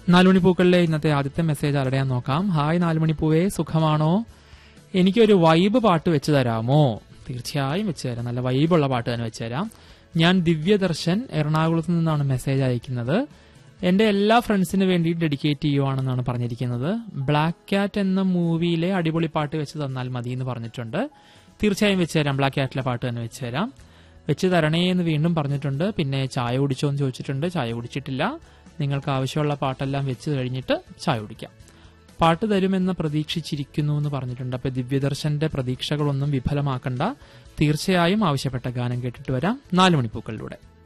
നാലുമണിപ്പൂക്കളിലെ ഇന്നത്തെ ആദ്യത്തെ മെസ്സേജ് ആരുടെയാന്ന് നോക്കാം ഹായ് നാലുമണിപ്പൂവേ സുഖമാണോ എനിക്കൊരു വൈബ് പാട്ട് വെച്ച് തരാമോ തീർച്ചയായും വെച്ച് തരാം നല്ല വൈബുള്ള പാട്ട് തന്നെ വെച്ച് തരാം ഞാൻ ദിവ്യദർശൻ എറണാകുളത്ത് നിന്നാണ് മെസ്സേജ് അയക്കുന്നത് എന്റെ എല്ലാ ഫ്രണ്ട്സിന് വേണ്ടി ഡെഡിക്കേറ്റ് ചെയ്യുവാണെന്നാണ് പറഞ്ഞിരിക്കുന്നത് ബ്ലാക്ക് ക്യാറ്റ് എന്ന മൂവിയിലെ അടിപൊളി പാട്ട് വെച്ച് തന്നാൽ മതി എന്ന് പറഞ്ഞിട്ടുണ്ട് തീർച്ചയായും വെച്ച് തരാം ബ്ലാക്ക് ക്യാറ്റിലെ പാട്ട് തന്നെ വെച്ച് തരാം വെച്ച് തരണേ എന്ന് വീണ്ടും പറഞ്ഞിട്ടുണ്ട് പിന്നെ ചായ കുടിച്ചോ എന്ന് ചോദിച്ചിട്ടുണ്ട് ചായ കുടിച്ചിട്ടില്ല നിങ്ങൾക്ക് ആവശ്യമുള്ള പാട്ടെല്ലാം വെച്ച് കഴിഞ്ഞിട്ട് ചായ കുടിക്കാം പാട്ട് തരുമെന്ന് പ്രതീക്ഷിച്ചിരിക്കുന്നു എന്ന് പറഞ്ഞിട്ടുണ്ട് അപ്പൊ ദിവ്യദർശന്റെ പ്രതീക്ഷകളൊന്നും വിഫലമാക്കണ്ട തീർച്ചയായും ആവശ്യപ്പെട്ട ഗാനം കേട്ടിട്ട് വരാം നാല് മണിപ്പൂക്കളിലൂടെ